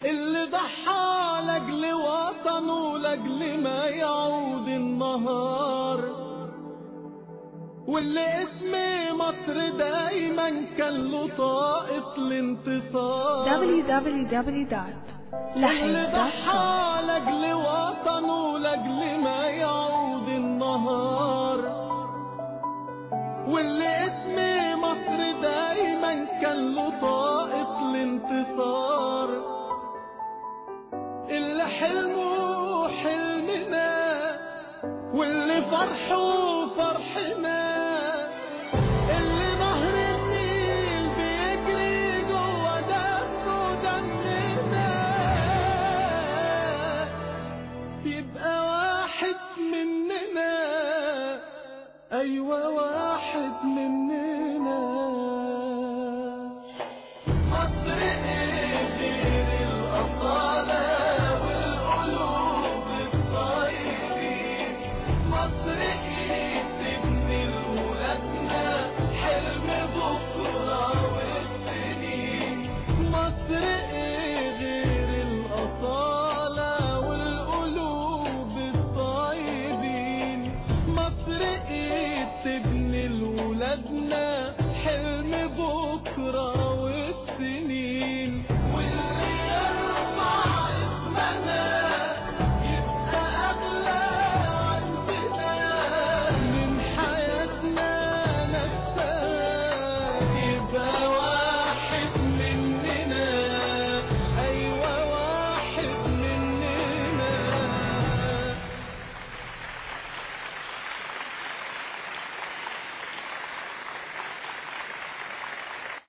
اللي ضحى لاجل وطنه لاجل ما يعود النهار واللي اسم مصر دايما كان له طاقة الانتصار اللي www.lahib.com ضحى لاجل وطنه لاجل ما يعود النهار واللي اسم مصر دايما كان له طاقة الانتصار اللي حلمه حلمنا واللي فرحه فرحنا اللي نهر النيل بيجري جوا دمه دمنا يبقى واحد مننا ايوه